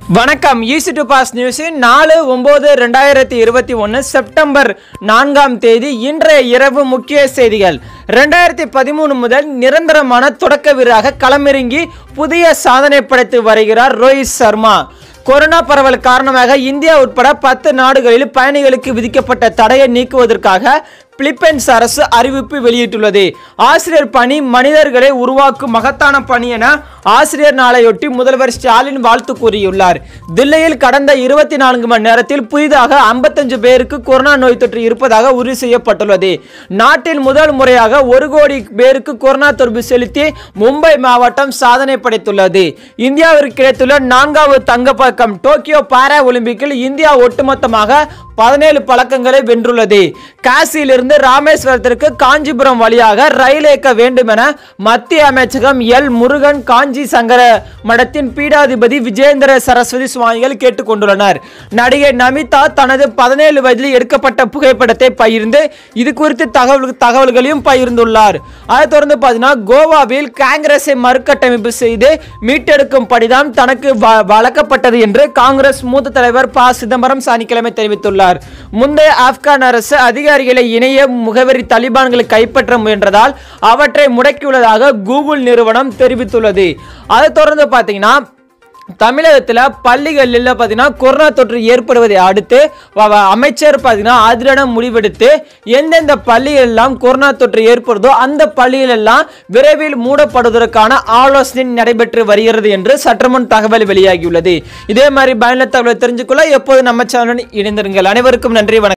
வணக்கம் easy to pass நியூஸின் நாலு ஒன்பது ரெண்டாயிரத்தி இருபத்தி ஒன்று செப்டம்பர் நான்காம் தேதி இன்றைய இரவு முக்கிய செய்திகள் ரெண்டாயிரத்தி பதிமூணு முதல் நிரந்தரமான தொடக்க வீரராக களமிறங்கி புதிய சாதனை படைத்து வருகிறார் ரோஹித் சர்மா கொரோனா பரவல் காரணமாக இந்தியா உட்பட பத்து நாடுகளில் பயணிகளுக்கு விதிக்கப்பட்ட தடையை நீக்குவதற்காக பிலிப்பைன்ஸ் அரசு அறிவிப்பு வெளியிட்டுள்ளது ஆசிரியர் பணி மனிதர்களை உருவாக்கும் மகத்தான பணி என ஆசிரியர் நாளையொட்டி முதல்வர் ஸ்டாலின் வாழ்த்து கூறியுள்ளார் தில்லியில் கடந்த இருபத்தி நான்கு மணி நேரத்தில் புதிதாக ஐம்பத்தஞ்சு பேருக்கு கொரோனா நோய் தொற்று இருப்பதாக உறுதி செய்யப்பட்டுள்ளது நாட்டில் முதல் முறையாக ஒரு கோடி பேருக்கு கொரோனா தொடர்பு செலுத்தி மும்பை மாவட்டம் சாதனை படைத்துள்ளது இந்தியாவிற்கு கிடைத்துள்ள நான்காவது தங்கப்பதக்கம் டோக்கியோ பாரா ஒலிம்பிக்கில் இந்தியா ஒட்டுமொத்தமாக பதினேழு பழக்கங்களை வென்றுள்ளது காசியிலிருந்து ராமேஸ்வரத்திற்கு காஞ்சிபுரம் வழியாக ரயில் இயக்க வேண்டும் என மத்திய அமைச்சகம் எல் முருகன் காஞ்சி சங்கர மடத்தின் பீடாதிபதி விஜேந்திர சரஸ்வதி சுவாமிகள் கேட்டுக்கொண்டுள்ளனர் நடிகை நமிதா தனது பதினேழு வயதில் எடுக்கப்பட்ட புகைப்படத்தை பகிர்ந்து இது குறித்து தகவல் தகவல்களையும் பகிர்ந்துள்ளார் அதை தொடர்ந்து பார்த்தீங்கன்னா கோவாவில் காங்கிரஸை மறுகட்டமைப்பு செய்து மீட்டெடுக்கும் படிதான் தனக்கு வ- வழங்கப்பட்டது என்று காங்கிரஸ் மூத்த தலைவர் ப சிதம்பரம் சனிக்கிழமை தெரிவித்துள்ளார் முந்தைய ஆப்கான் அரசு அதிகாரிகளை இணைய முகவரி தலிபான்களை கைப்பற்ற முயன்றதால் அவற்றை முடக்கியுள்ளதாக கூகுள் நிறுவனம் தெரிவித்துள்ளது அதை தொடர்ந்து பார்த்தீங்கன்னா தமிழகத்தில் பள்ளிகளில் பார்த்தீங்கன்னா கொரோனா தொற்று ஏற்படுவதை அடுத்து வ- வ- அமைச்சர் பார்த்தீங்கன்னா அதிரட முடிவெடுத்து எந்தெந்த பள்ளிகள் எல்லாம் கொரோனா தொற்று ஏற்படுதோ அந்த பள்ளிகள் எல்லாம் விரைவில் மூடப்படுவதற்கான ஆலோசனை நடைபெற்று வருகிறது என்று சற்றுமுன் தகவல் வெளியாகியுள்ளது இதே மாதிரி பயனுள்ள தகவலை தெரிஞ்சுக்கொள்ள எப்போது நம்ம சேனலுடன் இணைந்திருங்கள் அனைவருக்கும் நன்றி வணக்கம்